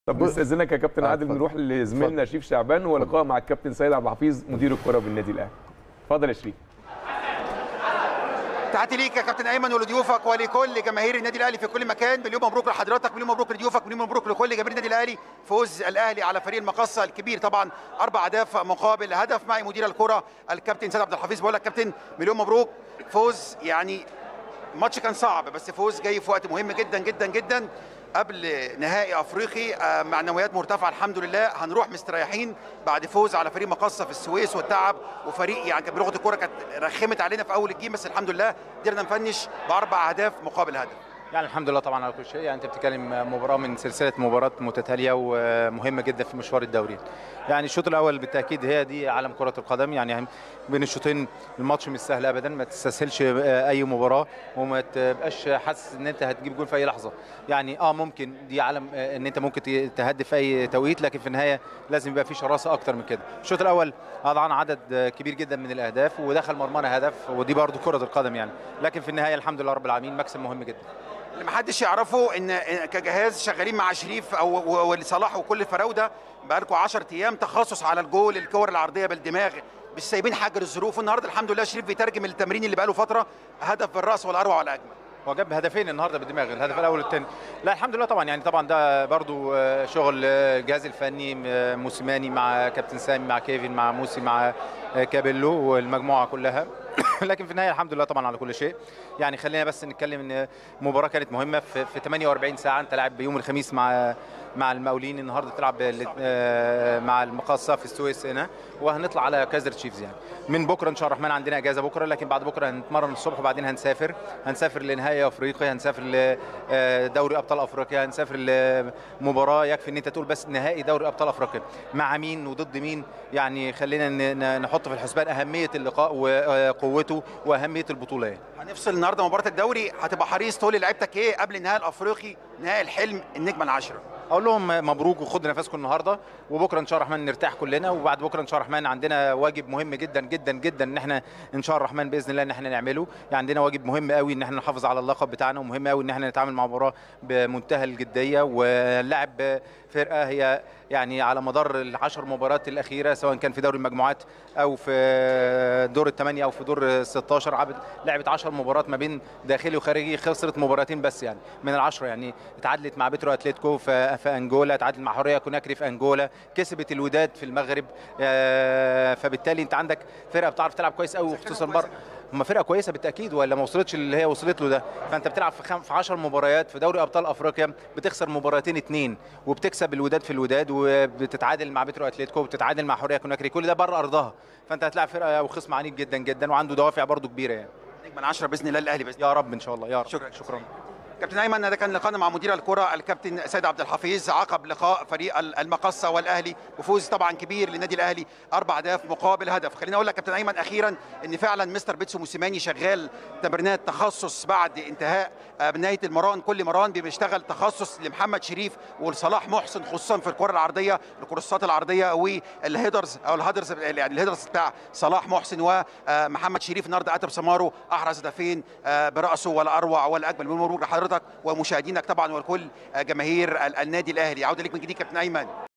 طب نستاذنك يا كابتن آه، عادل اتفضل. نروح لزميلنا شريف شعبان ولقاء مع الكابتن سيد عبد الحفيظ مدير الكره بالنادي الاهلي اتفضل يا شريف تحياتي ليك يا كابتن ايمن ولضيوفك ولكل جماهير النادي الاهلي في كل مكان مليون مبروك لحضرتك مليون مبروك لضيوفك مليون مبروك لكل جماهير النادي الاهلي فوز الاهلي على فريق المقصه الكبير طبعا اربع اهداف مقابل هدف معي مدير الكره الكابتن سيد عبد الحفيظ بقول لك كابتن مليون مبروك فوز يعني الماتش كان صعب بس فوز جاي في وقت مهم جدا جدا جدا قبل نهائي افريقي آه، معنويات مرتفعه الحمد لله هنروح مستريحين بعد فوز على فريق مقصه في السويس والتعب وفريق يعني كانت بلغه الكوره كانت رخمت علينا في اول الجيم بس الحمد لله قدرنا نفنش باربع اهداف مقابل هدف يعني الحمد لله طبعا على كل شيء يعني انت بتتكلم مباراه من سلسله مباريات متتاليه ومهمه جدا في مشوار الدوري يعني الشوط الاول بالتاكيد هي دي عالم كره القدم يعني بين الشوطين الماتش مش سهل ابدا ما تستسهلش اي مباراه وما تبقاش حاسس ان انت هتجيب جول في اي لحظه يعني اه ممكن دي عالم ان انت ممكن تهدف في اي توقيت لكن في النهايه لازم يبقى في شراسه اكتر من كده الشوط الاول اضعنا عدد كبير جدا من الاهداف ودخل مرمانا هدف ودي برضو كره القدم يعني لكن في النهايه الحمد لله رب العالمين مكسب مهم جدا اللي محدش يعرفه ان كجهاز شغالين مع شريف او وصلاح وكل الفراوده بقالكم 10 ايام تخصص على الجول الكور العرضيه بالدماغ مش سايبين حجر الظروف النهارده الحمد لله شريف بيترجم التمرين اللي بقاله فتره هدف بالراس والاروع والاجمل هو جاب هدفين النهارده بالدماغ الهدف الاول والثاني لا الحمد لله طبعا يعني طبعا ده برضو شغل الجهاز الفني موسيماني مع كابتن سامي مع كيفن مع موسي مع كابيلو والمجموعه كلها لكن في النهايه الحمد لله طبعا على كل شيء يعني خلينا بس نتكلم ان المباراه كانت مهمه في, في 48 ساعه انت لاعب بيوم الخميس مع مع المقاولين النهارده تلعب مع المقاصه في السويس هنا وهنطلع على كايزر تشيفز يعني من بكره ان شاء الله الرحمن عندنا اجازه بكره لكن بعد بكره هنتمرن الصبح وبعدين هنسافر هنسافر لنهائي افريقيا هنسافر لدوري ابطال افريقيا هنسافر لمباراه يكفي ان انت تقول بس نهائي دوري ابطال افريقيا مع مين وضد مين يعني خلينا نحط في الحسبان اهميه اللقاء وقوته واهميه البطوله يعني. هنفصل النهارده مباراه الدوري هتبقى حريص تقول لعيبتك ايه قبل النهائي الافريقي نهائي الحلم النجمه العاشره اقول لهم مبروك وخدوا نفسكم النهارده وبكره ان شاء الله الرحمن نرتاح كلنا وبعد بكره ان شاء الله الرحمن عندنا واجب مهم جدا جدا جدا ان احنا ان شاء الله الرحمن باذن الله ان احنا نعمله يعني عندنا واجب مهم قوي ان احنا نحافظ على اللقب بتاعنا ومهم قوي ان احنا نتعامل مع مباراه بمنتهى الجديه ونلعب فرقه هي يعني على مدار العشر مباريات الاخيره سواء كان في دوري المجموعات او في دور الثمانيه او في دور ال 16 لعبت 10 مباريات ما بين داخلي وخارجي خسرت مباراتين بس يعني من العشره يعني اتعادلت مع بيترو اتلتيكو في, في انجولا اتعادلت مع حوريه كوناكري في انجولا كسبت الوداد في المغرب فبالتالي انت عندك فرقه بتعرف تلعب كويس قوي وخصوصا بره هم فرقه كويسه بالتاكيد ولا ما وصلتش اللي هي وصلت له ده فانت بتلعب في خم... في 10 مباريات في دوري ابطال افريقيا بتخسر مباراتين اثنين وبتكسب الوداد في الوداد وبتتعادل مع بيترو اتلتيكو وبتتعادل مع حوريه كوناكري كل ده بره ارضها فانت هتلاعب فرقه وخصم عنيف جدا جدا وعنده دوافع برده كبيره يعني نجم العشرة باذن الله الاهلي باذن يا رب ان شاء الله يا رب شكرا شكرا كابتن ايمن ده كان لقاءنا مع مدير الكره الكابتن سيد عبد الحفيظ عقب لقاء فريق المقصه والاهلي وفوز طبعا كبير للنادي الاهلي اربع اهداف مقابل هدف خليني اقول لك كابتن ايمن اخيرا ان فعلا مستر بيتسو موسيماني شغال تمرينات تخصص بعد انتهاء نهايه المران كل مران بيشتغل تخصص لمحمد شريف ولصلاح محسن خصوصا في الكره العرضيه الكروسات العرضيه والهيدرز او الهيدرز يعني الهيدرز بتاع صلاح محسن ومحمد شريف النهارده اتب سمارو احرز هدفين براسه ولا اروع ولا اجمل مبروك لحضرتك ومشاهدينك طبعا وكل جماهير النادي الاهلي عوده لك من جديد كابتن ايمن